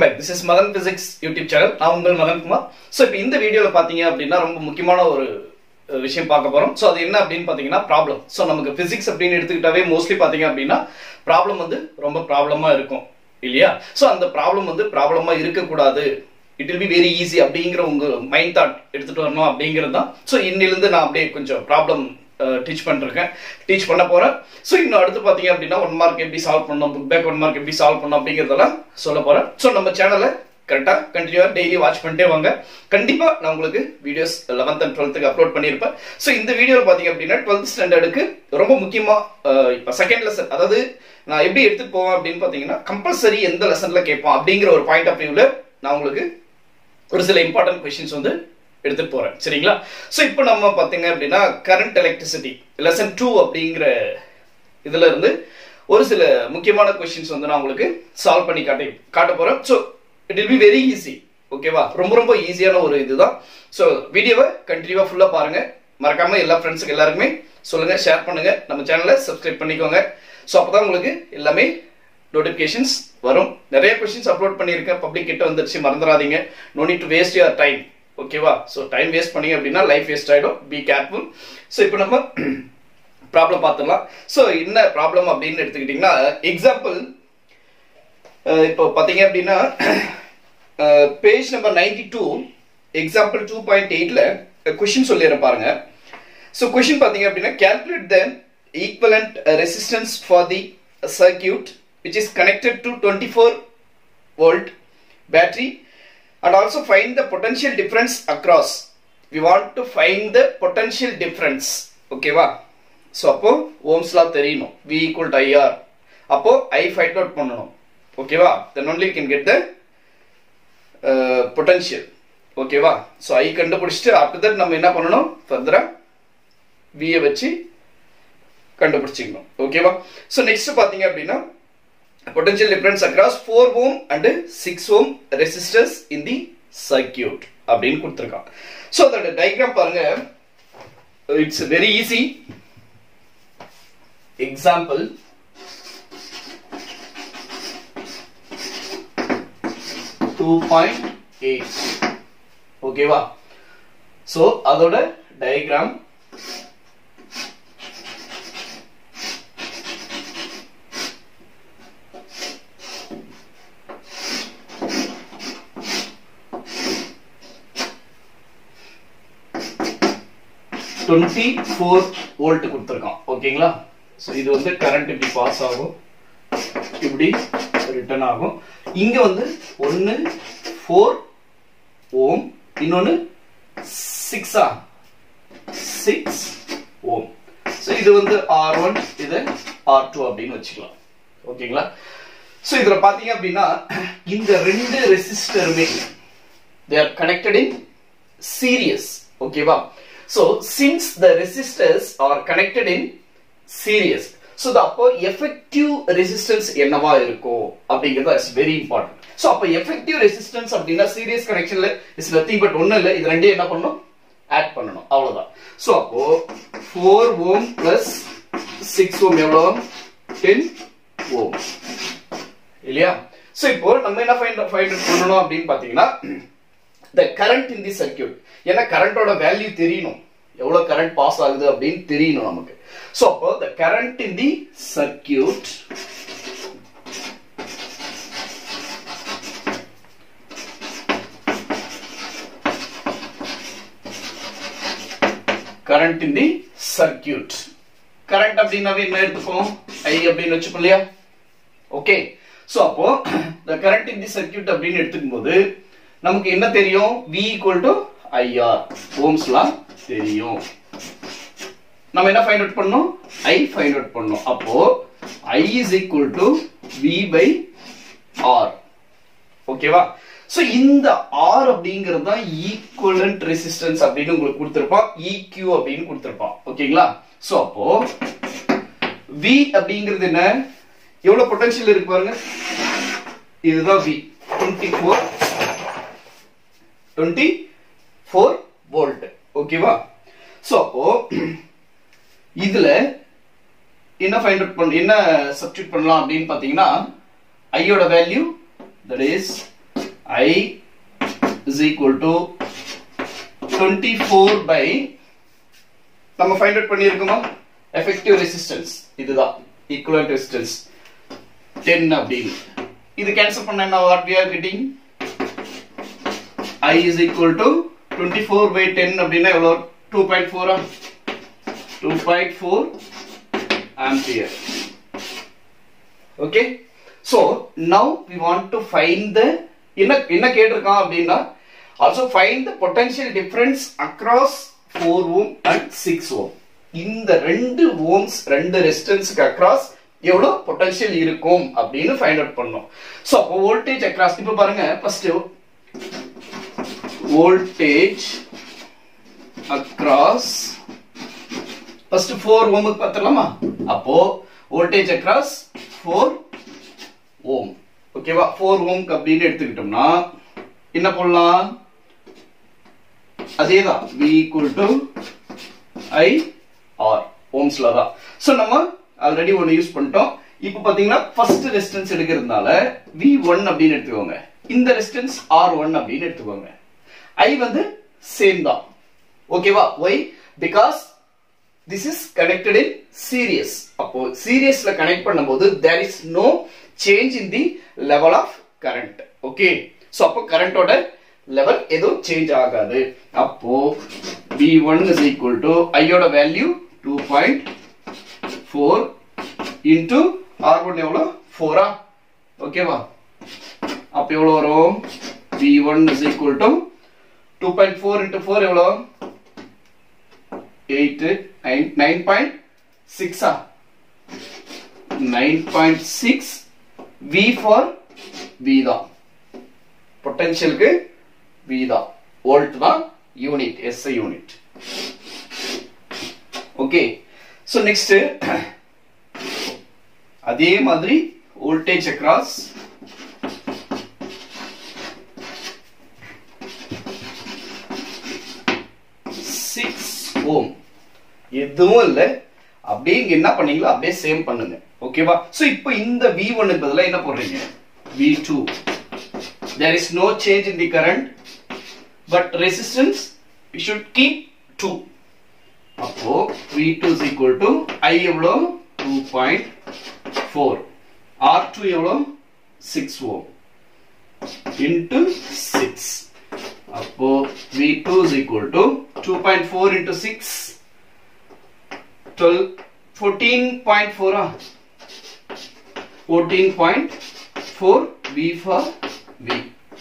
Back this is Madan physics YouTube channel நான் உங்கள் Madan Kumar so இப்போ இந்த வீடியோவில் பார்த்தீங்க அப்படின்னா ரொம்ப முக்கியமான ஒரு அஹ், விஷயம் பார்க்க போகிறோம் ஸோ அது என்ன அப்படின்னு பார்த்தீங்கன்னா ப்ராப்ளம் ஸோ நமக்கு பிசிக்ஸ் அப்படின்னு எடுத்துக்கிட்டாவே மோஸ்ட்லி பார்த்தீங்க அப்படின்னா ப்ராப்ளம் வந்து ரொம்ப ப்ராப்ளமாக இருக்கும் இல்லையா ஸோ அந்த ப்ராப்ளம் வந்து ப்ராப்ளமாக இருக்கக்கூடாது it will be very easy அப்படிங்கிற உங்க மைண்ட் தாட் எடுத்துட்டு வரணும் அப்படிங்கிறது தான் ஸோ இன்னிலிருந்து நான் அப்படியே கொஞ்சம் ப்ராப்ளம் டீச் பண்ணிருக்கேன் டீச் பண்ண போறேன் ஸோ இன்னும் அடுத்து பார்த்தீங்க அப்படின்னா ஒன் மார்க் எப்படி சால்வ் பண்ணணும் புக் பேக் ஒன் மார்க் எப்படி சால்வ் பண்ணணும் அப்படிங்கிறதெல்லாம் சொல்ல போறேன் ஸோ நம்ம சேனலை கரெக்டாக கண்டினியூவாக டெய்லி வாட்ச் பண்ணிட்டே வாங்க கண்டிப்பாக நான் உங்களுக்கு வீடியோஸ் லெவன்த் அண்ட் டுவெல்த்துக்கு அப்லோட் பண்ணியிருப்பேன் ஸோ இந்த வீடியோவில் பார்த்தீங்க அப்படின்னா டுவெல்த் ஸ்டாண்டர்டுக்கு ரொம்ப முக்கியமாக இப்போ செகண்ட் லெசன் அதாவது நான் எப்படி எடுத்துட்டு போவேன் அப்படின்னு பார்த்தீங்கன்னா கம்பல்சரி எந்த லெசன்ல கேட்போம் அப்படிங்கிற ஒரு பாயிண்ட் ஆஃப் வியூவில் நான் உங்களுக்கு ஒரு சில இம்பார்ட்டன்ட் கொஸ்டின்ஸ் வந்து எடுத்துட்டு போறேன் சரிங்களா ஸோ இப்போ நம்ம பார்த்தீங்க அப்படின்னா கரண்ட் எலக்ட்ரிசிட்டி லெசன் டூ அப்படிங்கிற இதுல இருந்து ஒரு சில முக்கியமான கொஸ்டின்ஸ் வந்து நான் உங்களுக்கு சால்வ் பண்ணி காட்டி காட்ட போறேன் so it will be very easy ஓகேவா ரொம்ப ரொம்ப ஈஸியான ஒரு இதுதான் ஸோ வீடியோவை கண்டினியூவா ஃபுல்லா பாருங்க மறக்காம எல்லா ஃப்ரெண்ட்ஸுக்கு எல்லாருக்குமே சொல்லுங்க ஷேர் பண்ணுங்க நம்ம சேனலை சப்ஸ்கிரைப் பண்ணிக்கோங்க ஸோ அப்பதான் உங்களுக்கு எல்லாமே நோட்டிஃபிகேஷன்ஸ் வரும் நிறைய கொஸ்டின்ஸ் அப்லோட் பண்ணியிருக்கேன் பப்ளிக் கிட்ட வந்துருச்சு மறந்துடாதீங்க no need to waste your time ஓகேவா ஸோ டைம் வேஸ்ட் பண்ணீங்க அப்படின்னா லைஃப் வேஸ்ட் ஆகிடும் பி கேர்ஃபுல் ஸோ இப்போ நம்ம ப்ராப்ளம் பார்த்துடலாம் ஸோ என்ன ப்ராப்ளம் அப்படின்னு எடுத்துக்கிட்டிங்கன்னா எக்ஸாம்பிள் இப்போ பார்த்தீங்க அப்படின்னா page number ninety two example two point எயிட்ல கொஷின் சொல்லிடுறேன் பாருங்க ஸோ கொஷின் பார்த்தீங்க அப்படின்னா calculate the equivalent uh, resistance for the circuit which is connected to 24 volt battery and also find the potential difference across we want to find the potential difference ஓகேவா so அப்போ Ohm's law தெரியணும் v equal to IR அப்போ I find out பண்ணணும் ஓகேவா then only you can get the uh, potential ஓகேவா so I கண்டுபிடிச்சிட்டு after that நம்ம என்ன பண்ணணும் ஃபர்தரா வியை வச்சு கண்டுபிடிச்சிக்கணும் ஓகேவா ஸோ நெக்ஸ்ட் பார்த்தீங்க அப்படின்னா potential difference across four ohm and six ohm resistors in the circuit அப்படின்னு கொடுத்துருக்கான் ஸோ அதோட டயக்ராம் பாருங்க it's very easy example two point eight ஓகேவா ஸோ அதோட டயக்ராம் டுவெண்ட்டி ஃபோர் வோல்ட் கொடுத்துருக்கான் ஓகேங்களா ஸோ இது வந்து கரண்ட் இப்படி பாஸ் ஆகும் இப்படி ரிட்டர்ன் ஆகும் இங்க வந்து ஒன்று ஃபோர் ஓம் இன்னொன்று சிக்ஸா சிக்ஸ் ஓம் ஸோ இது வந்து ஆர் ஒன் இது ஆர் டூ அப்படின்னு வச்சுக்கலாம் ஓகேங்களா ஸோ இதில் பார்த்தீங்க அப்படின்னா இந்த ரெண்டு ரெசிஸ்டருமே they are connected in series ஓகேவா so since the resistors are connected in series so the அப்போ effective resistance என்னவா இருக்கும் அப்படிங்கிறது இஸ் வெரி இம்பார்ட்டன்ட் so அப்போ effective resistance அப்படின்னா series connectionல இஸ் nothing but ஒண்ணு இல்ல இது ரெண்டையும் என்ன பண்ணணும் ஆட் பண்ணணும் அவ்வளவுதான் so அப்போ 4 ohm plus 6 ohm எவ்வளவு 10 ohm இல்லையா சோ இப்போ நம்ம என்ன ஃபைண்ட் ஃபைண்ட் பண்ணணும் அப்படின்னு பாத்தீங்கன்னா த கரண்ட் இன் தி சர்க்கியூட் ஏன்னா கரண்டோட வேல்யூ தெரியணும் எவ்வளவு கரண்ட் பாஸ் ஆகுது அப்படின்னு தெரியணும் நமக்கு சோ அப்போ the current in the circuit current in the circuit current அப்படின்னாவே என்ன எடுத்துப்போம் ஐ அப்படின்னு வச்சுப்போம் இல்லையா ஓகே சோ அப்போ the current in the circuit அப்படின்னு எடுத்துக்கும் போது நமக்கு என்ன தெரியும் V equal to IR Ohm's law தெரியும் நம்ம என்ன ஃபைண்ட் அவுட் பண்ணோம் I ஃபைண்ட் அவுட் பண்ணோம் அப்போ I is equal to V by R ஓகேவா சோ இந்த R அப்படிங்கிறது தான் ஈக்குவலன்ட் ரெசிஸ்டன்ஸ் அப்படின்னு உங்களுக்கு கொடுத்திருப்பான் EQ அப்படின்னு கொடுத்திருப்பான் ஓகேங்களா சோ அப்போ V அப்படிங்கிறது என்ன எவ்வளவு பொட்டன்ஷியல் இருக்கு பாருங்க இதுதான் V 24 டுவெண்ட்டி ஃபோர் வோல்ட் ஓகேவா ஸோ அப்போ இதுல என்ன ஃபைண்ட் அவுட் பண்ண என்ன சப்ஸ்டியூட் பண்ணலாம் அப்படின்னு பார்த்தீங்கன்னா ஐயோட value that is I is equal to twenty four by நம்ம ஃபைண்ட் அவுட் பண்ணியிருக்கோமா எஃபெக்டிவ் ரெசிஸ்டன்ஸ் இதுதான் ஈக்குவலன்ட் ரெசிஸ்டன்ஸ் டென் அப்படின்னு இது கேன்சல் பண்ண என்ன what we are getting I is equal to twenty four by ten அப்படின்னா எவ்வளோ டூ பாயிண்ட் ஃபோரா two point four ampere okay so now we want to find the என்ன என்ன கேட்டிருக்கான் அப்படின்னா also find the potential difference across four ohm and six ohm இந்த ரெண்டு ohms ரெண்டு ரெசிஸ்டன்ஸுக்கு அக்ராஸ் எவ்வளோ பொட்டன்ஷியல் இருக்கும் அப்படின்னு ஃபைண்ட் அவுட் பண்ணோம் ஸோ அப்போ வோல்டேஜ் அக்ராஸ் இப்போ பாருங்க first voltage across first four ஓமுக்கு பார்த்துடலாமா அப்போ வோல்டேஜ் அக்ராஸ் ஃபோர் ஓம் ஓகேவா ஃபோர் ஓம்க்கு அப்படின்னு எடுத்துக்கிட்டோம்னா என்ன பண்ணலாம் அதேதான் V equal to I R ஓம்ஸ்ல தான் ஸோ நம்ம ஆல்ரெடி ஒன்று யூஸ் பண்ணிட்டோம் இப்போ பார்த்தீங்கன்னா ஃபர்ஸ்ட் ரெசிஸ்டன்ஸ் எடுக்கிறதுனால வி ஒன் அப்படின்னு எடுத்துக்கோங்க இந்த ரெசிஸ்டன்ஸ் ஆர் ஒன் அப்படின்னு எடுத்துக்கோங்க ஐ வந்து சேம் தான் ஓகேவா why because this is connected in series அப்போ சீரியஸ்ல கனெக்ட் பண்ணும்போது there is no change in the level of current okay so அப்போ கரண்டோட லெவல் எதுவும் சேஞ்ச் ஆகாது அப்போ V one is equal to ஐயோட value two point four into R one எவ்வளோ ஃபோரா ஓகேவா அப்போ எவ்வளோ வரும் V one is equal to two point four into four எவ்வளோ எயிட் நைன் நைன் பாயிண்ட் சிக்ஸா nine point six V for V தான் பொட்டன்ஷியலுக்கு வி தான் வோல்ட் தான் unit SI unit okay so next அதே மாதிரி வோல்டேஜ் அக்ராஸ் சிக்ஸ் ஓம் எதுவும் இல்லை அப்படியே இங்க என்ன பண்ணீங்களோ அப்படியே சேம் பண்ணுங்க ஓகேவா ஸோ இப்போ இந்த வி ஒன்னுக்கு பதிலாக என்ன போடுறீங்க V two there is no change in the current but resistance we should keep 2 அப்போ V2 is equal to I எவ்வளோ 2.4 R2 எவ்வளோ 6 ohm into 6 அப்போ V2 is equal to 2.4 into 6 12 14.4 ah 14.4 V for V.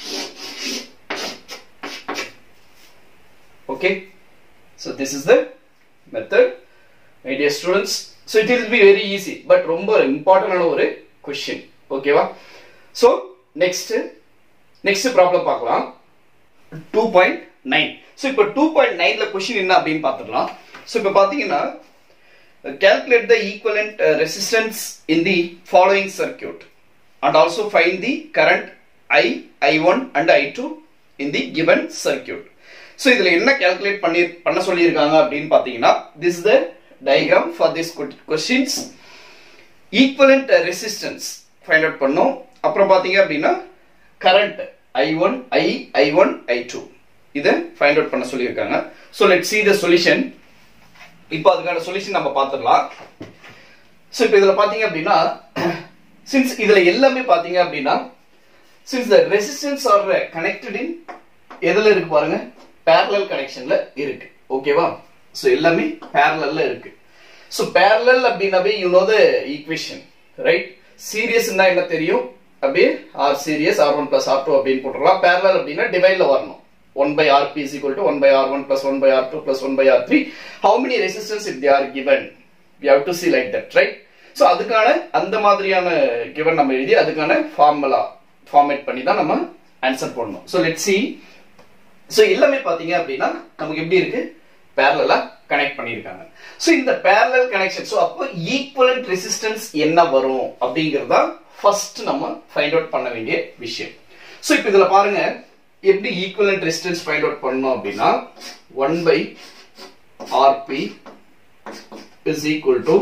Okay, so this is the method, my dear students. So it will be very easy, but ரொம்ப important ஒரு question. ஓகேவா so next next problem பார்க்கலாம் two point nine so இப்போ two point நைன்ல question என்ன அப்படின்னு பார்த்துடலாம் so இப்போ பார்த்தீங்கன்னா calculate the equivalent uh, resistance in the following circuit and also find the current I, I1 and I2 in the given circuit. So இதில் என்ன calculate பண்ணி பண்ண சொல்லியிருக்காங்க அப்படின்னு பார்த்தீங்கன்னா this is the diagram for this questions equivalent resistance find out பண்ணோம் அப்புறம் பார்த்தீங்க அப்படின்னா current I one I I one I two இதை ஃபைண்ட் அவுட் பண்ண சொல்லியிருக்காங்க so let see the solution இப்போ அதுக்கான சொல்யூஷன் நம்ம பார்த்துடலாம் ஸோ இப்போ இதில் பார்த்தீங்க அப்படின்னா சின்ஸ் இதில் எல்லாமே பார்த்தீங்க அப்படின்னா since the resistance are connected in எதில் இருக்கு பாருங்க பேரலல் கனெக்ஷன்ல இருக்கு ஓகேவா ஸோ எல்லாமே பேரலல்ல இருக்கு ஸோ பேரலல் அப்படின்னாவே you know the equation right சீரியஸ்னா என்ன தெரியும் அப்படியே R series R one plus R two அப்படின்னு போட்டுடலாம் பேரலல் அப்படின்னா டிவைட்ல வரணும் 1 by Rp is equal to 1 by R1 plus 1 by R2 plus 1 by R3. How many resistance if they are given? We have to see like that, right? So அதுக்கான அந்த மாதிரியான given நம்ம எழுதி அதுக்கான ஃபார்முலா ஃபார்மேட் பண்ணி தான் நம்ம answer பண்ணணும் ஸோ லெட் சி ஸோ எல்லாமே பார்த்தீங்க அப்படின்னா நமக்கு எப்படி இருக்கு பேரலா கனெக்ட் பண்ணியிருக்காங்க ஸோ இந்த பேரலல் கனெக்ஷன் ஸோ அப்போ ஈக்குவலண்ட் ரெசிஸ்டன்ஸ் என்ன வரும் அப்படிங்கிறதா ஃபர்ஸ்ட் நம்ம ஃபைண்ட் அவுட் பண்ண வேண்டிய விஷயம் ஸோ இப்போ இதில் பாருங்க எப்படி ஈக்குவலண்ட் ரெசிஸ்டன்ஸ் ஃபைண்ட் அவுட் பண்ணோம் அப்படின்னா one by RP is equal to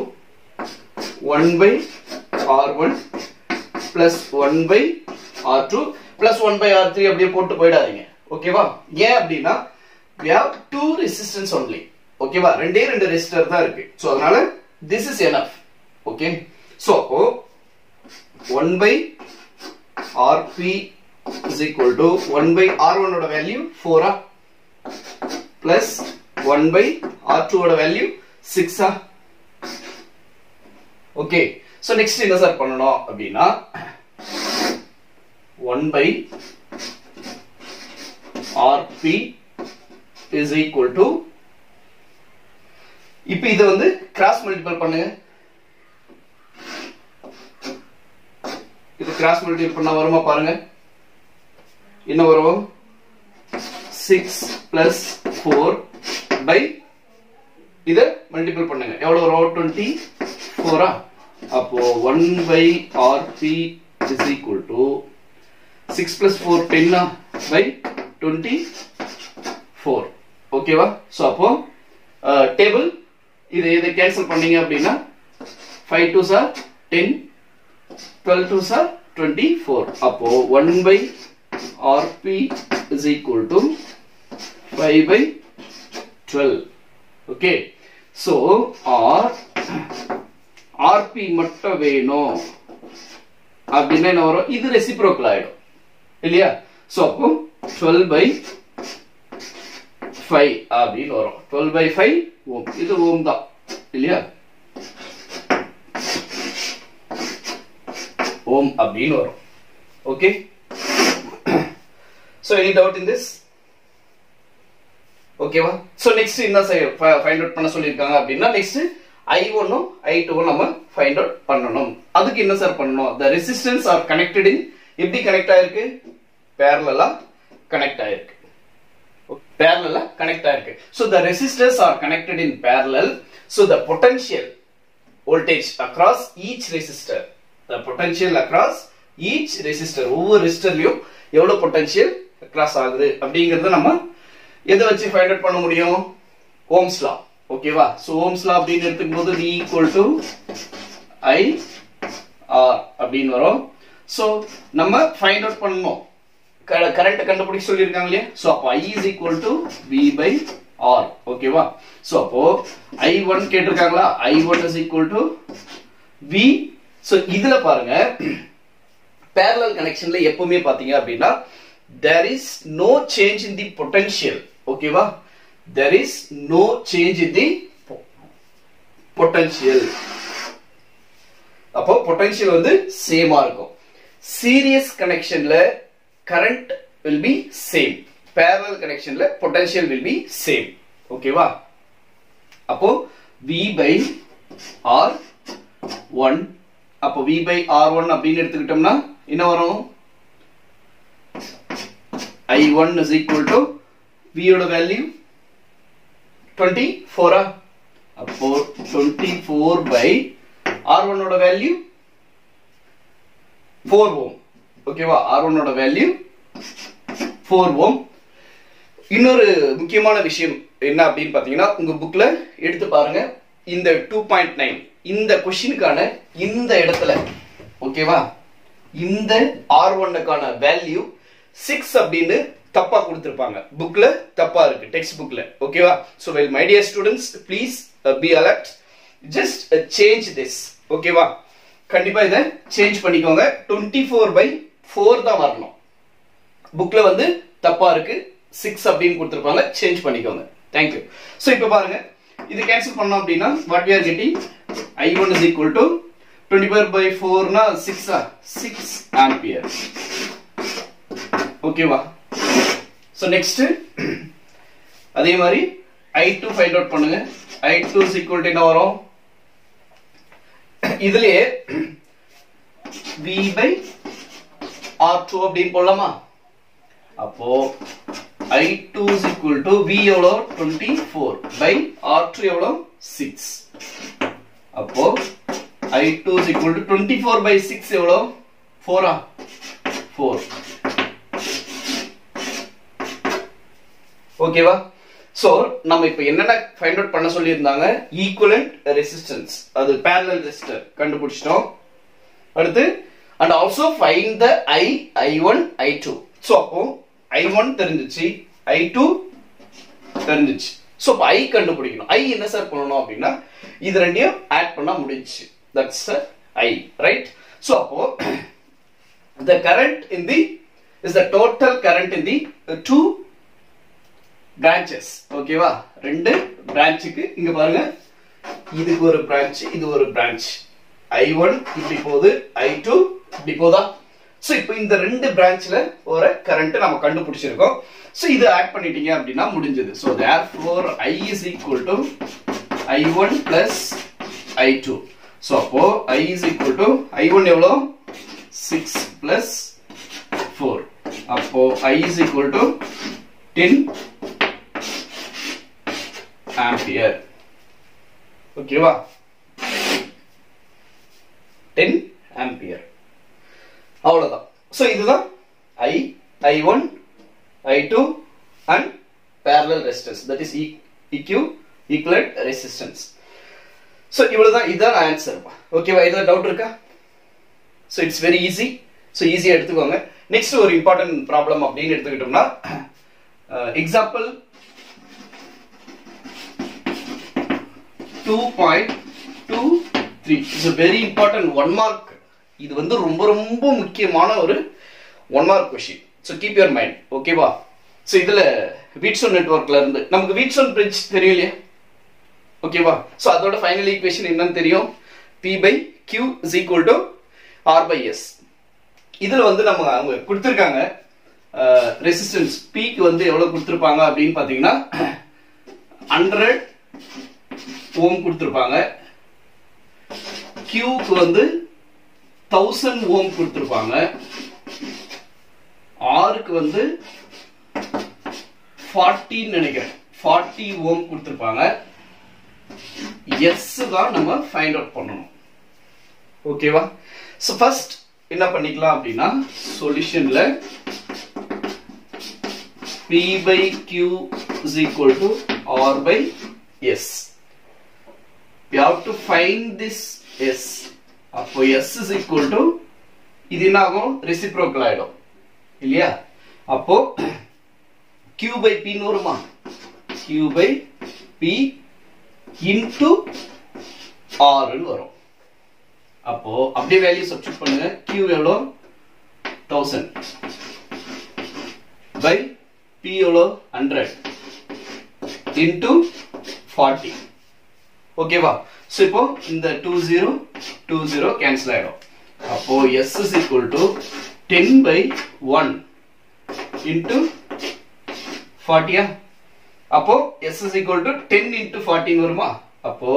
one by R one plus one by R two plus one by R three அப்படியே போட்டு போயிடாதீங்க ஓகேவா ஏன் அப்படின்னா we have two resistance only ஓகேவா ரெண்டே ரெண்டு ரெசிஸ்டர் தான் இருக்கு ஸோ அதனால this is enough okay so அப்போ one by RP is equal to one by R ஒன்னோட வேல்யூ ஃபோரா பிளஸ் ஒன் பை ஆர் டூவோட வேல்யூ சிக்ஸா ஓகே ஸோ நெக்ஸ்ட் என்ன சார் பண்ணணும் அப்படின்னா one by RP is equal to இப்போ இதை வந்து கிராஸ் மல்டிபிள் பண்ணுங்க இது கிராஸ் மல்டிபிள் பண்ணா வருமா பாருங்க என்ன வரும் சிக்ஸ் பிளஸ் ஃபோர் பை இதை மல்டிபிள் பண்ணுங்க எவ்வளவு வரும் டுவெண்ட்டி ஃபோரா அப்போ one by RP is equal to six plus four டென்னா பை டுவெண்ட்டி ஃபோர் ஓகேவா ஸோ அப்போ டேபிள் இது இதை கேன்சல் பண்ணீங்க அப்படின்னா five two sir ten twelve two sir twenty four அப்போ one by RP is equal to five by twelve okay so R RP மட்டும் வேணும் அப்படின்னா என்ன வரும் இது ரெசிப்ரோக்கல் ஆயிடும் இல்லையா ஸோ அப்போ டுவெல் பை ஃபைவ் அப்படின்னு வரும் டுவெல் பை ஃபைவ் ஓம் இது ஓம் தான் இல்லையா ஓம் அப்படின்னு வரும் okay so any doubt in this ஓகேவா ஸோ நெக்ஸ்ட் என்ன ஃபைண்ட் அவுட் பண்ண சொல்லியிருக்காங்க அப்படின்னா நெக்ஸ்ட் ஐ ஒன்னும் ஐ டூவும் நம்ம ஃபைண்ட் அவுட் பண்ணணும் அதுக்கு என்ன சார் பண்ணணும் the resistance are connected in எப்படி கனெக்ட் ஆயிருக்கு பேரலா கனெக்ட் ஆயிருக்கு parallel connect ஆயிருக்கு so the resistors are connected in parallel so the potential voltage across each resistor the potential across each resistor ஒவ்வொரு ரெசிஸ்டர்லயும் எவ்வளவு பொட்டன்ஷியல் கிராஸ் ஆகுது அப்படிங்கறத நம்ம எதை வச்சு ஃபைண்ட் அவுட் பண்ண முடியும் ஓம்ஸ் லா ஓகேவா சோ ஓம்ஸ் லா அப்படின்னு எடுத்துக்கும் போது d equal to i r அப்படின்னு வரும் சோ நம்ம ஃபைண்ட் அவுட் பண்ணணும் கரண்ட் கண்டுபிடிக்க சொல்லியிருக்காங்க இல்லையா சோ அப்போ i is equal to v by r ஓகேவா சோ அப்போ i1 கேட்டிருக்காங்களா i1 is equal to v சோ இதுல பாருங்க parallel கனெக்ஷன்ல எப்பவுமே பாத்தீங்க அப்படின்னா there is no change in the potential ஓகேவா there is no change in the potential அப்போ பொட்டன்ஷியல் வந்து சேமா இருக்கும் சீரியஸ் கனெக்ஷன்ல current will be same parallel connectionல potential will be same ஓகேவா அப்போ v by r 1 அப்போ v by r1 அப்படின்னு எடுத்துக்கிட்டோம்னா என்ன வரும் i1 is equal to v யோட வேல்யூ 24 ஆ அப்போ 24 by r1 ஓட வேல்யூ 4 ஓம் ஓகேவா ஆர் ஒன்னோட வேல்யூ ஃபோர் ஓம் இன்னொரு முக்கியமான விஷயம் என்ன அப்படின்னு பாத்தீங்கன்னா உங்க புக்ல எடுத்து பாருங்க இந்த டூ பாயிண்ட் நைன் இந்த கொஸ்டினுக்கான இந்த இடத்துல ஓகேவா இந்த ஆர் ஒன்னுக்கான வேல்யூ சிக்ஸ் அப்படின்னு தப்பா கொடுத்திருப்பாங்க புக்ல தப்பா இருக்கு டெக்ஸ்ட் புக்ல ஓகேவா so well my dear students please be alert just change this ஓகேவா கண்டிப்பா இதை சேஞ்ச் பண்ணிக்கோங்க டுவெண்ட்டி ஃபோர் பை ஃபோர் தான் வரணும் புக்ல வந்து தப்பா இருக்கு சிக்ஸ் அப்படின்னு கொடுத்துருப்பாங்க சேஞ்ச் பண்ணிக்கோங்க தேங்க்யூ ஸோ இப்போ பாருங்க இது கேன்சல் பண்ணோம் அப்படின்னா what we are getting I one is equal to twenty four by ஃபோர்னா சிக்ஸா சிக்ஸ் ஆம்பியர் ஓகேவா ஸோ நெக்ஸ்ட் அதே மாதிரி ஐ டூ ஃபைண்ட் அவுட் பண்ணுங்க I two is equal to என்ன வரும் இதுலயே v பை ஆர் டூ அப்படின்னு போடலாமா அப்போ I two is equal to V எவ்வளோ twenty four by R two எவ்வளோ சிக்ஸ் அப்போ I two is equal to twenty four by six எவ்வளோ ஃபோரா ஃபோர் ஓகேவா சோ நம்ம இப்ப என்னென்ன ஃபைண்ட் அவுட் பண்ண சொல்லியிருந்தாங்க ஈக்குவலண்ட் ரெசிஸ்டன்ஸ் அது பேரலல் ரெசிஸ்டர் கண்டுபிடிச்சிட்டோம் அடுத்து and also find the I I one I two so அப்போ ஐ ஒன் தெரிஞ்சிச்சு ஐ டூ தெரிஞ்சிச்சு ஸோ இப்போ ஐ கண்டுபிடிக்கணும் ஐ என்ன சார் பண்ணணும் அப்படின்னா இது ரெண்டையும் ஆட் பண்ணா முடிஞ்சுச்சு தட்ஸ் ஐ ரைட் ஸோ அப்போ the current in the is the total current in the uh, two branches ஓகேவா ரெண்டு பிரான்ச்சுக்கு இங்க பாருங்க இதுக்கு ஒரு பிரான்ச் இது ஒரு பிரான்ச் ஐ ஒன் இப்படி போகுது ஐ டூ இப்படி போதா ஸோ இப்போ இந்த ரெண்டு பிரான்ச்ல ஒரு கரண்ட் நம்ம கண்டுபிடிச்சிருக்கோம் ஸோ இது ஆட் பண்ணிட்டீங்க அப்படின்னா முடிஞ்சது so therefore I is equal to I one plus I two so அப்போ I is equal to I one எவ்வளோ சிக்ஸ் பிளஸ் ஃபோர் அப்போ I is equal to ten ampere ஓகேவா டென் ஆம்பியர் அவ்வளவுதான் so இதுதான் I I one I two and parallel resistance that is இக்யூ equivalent resistance so இவ்வளவுதான் இதுதான் answer ஓகேவா ஏதாவது டவுட் இருக்கா so it's very easy so ஈஸியாக எடுத்துக்கோங்க நெக்ஸ்ட் ஒரு இம்பார்ட்டன்ட் ப்ராப்ளம் அப்படின்னு எடுத்துக்கிட்டோம்னா example two point two three it's very important one mark இது வந்து ரொம்ப ரொம்ப முக்கியமான ஒரு one mark question so keep your mind ஓகேவா ஸோ இதில் வீட்ஸோன் நெட்ஒர்க்ல இருந்து நமக்கு வீட்ஸோன் பிரிட்ஜ் தெரியும் இல்லையா ஓகேவா ஸோ அதோட ஃபைனல் ஈக்குவேஷன் என்னன்னு தெரியும் P by Q is equal to R by S இதில் வந்து நம்ம அவங்க கொடுத்துருக்காங்க ரெசிஸ்டன்ஸ் பீக்கு வந்து எவ்வளோ கொடுத்துருப்பாங்க அப்படின்னு பார்த்தீங்கன்னா ஹண்ட்ரட் ஓம் கொடுத்துருப்பாங்க கியூக்கு வந்து தௌசண்ட் ஓம் கொடுத்துருப்பாங்க ஆருக்கு வந்து ஃபார்ட்டின்னு நினைக்கிறேன் ஃபார்ட்டி ஓம் கொடுத்துருப்பாங்க எஸ் தான் நம்ம ஃபைண்ட் அவுட் பண்ணணும் ஓகேவா ஸோ ஃபர்ஸ்ட் என்ன பண்ணிக்கலாம் அப்படின்னா சொல்யூஷன்ல P by Q is equal to R by S we have to find this s அப்போ s is equal to இது என்ன ஆகும் ரெசிப்ரோக்கல் ஆயிடும் இல்லையா அப்போ q by p ன்னு வருமா q by p into r ன்னு வரும் அப்போ அப்படியே வேல்யூ சப்ஸ்டிட் பண்ணுங்க q எவ்வளோ தௌசண்ட் பை p எவ்வளோ ஹண்ட்ரட் இன்டூ ஃபார்ட்டி ஓகேவா ஸோ இப்போ இந்த two zero two zero cancel ஆகிடும் அப்போ S is equal to ten by one into ஃபார்ட்டியா அப்போ S is equal to ten into ஃபார்ட்டின்னு வருமா அப்போ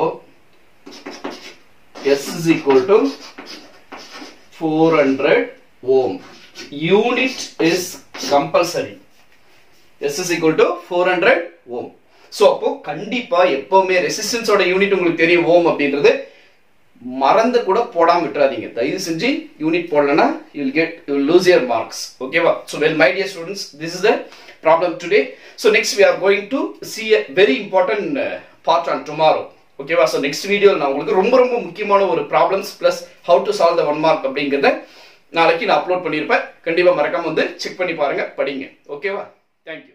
S is equal to four hundred ohm unit is compulsory S is equal to four hundred ohm so அப்போ கண்டிப்பா எப்பவுமே ரெசிஸ்டன்ஸோட unit உங்களுக்கு தெரியும் ஓம் அப்படின்றது மறந்து கூட போடாம விட்டுறாதீங்க தயவு செஞ்சு யூனிட் போடலன்னா you get you lose your marks ஓகேவா so well my dear students this is the problem today so next we are going to see a very important part on tomorrow ஓகேவா ஸோ நெக்ஸ்ட் வீடியோ நான் உங்களுக்கு ரொம்ப ரொம்ப முக்கியமான ஒரு problems plus how to solve the one mark அப்படிங்கிறத நாளைக்கு நான் அப்லோட் பண்ணியிருப்பேன் கண்டிப்பாக மறக்காம வந்து செக் பண்ணி பாருங்க படிங்க ஓகேவா தேங்க்யூ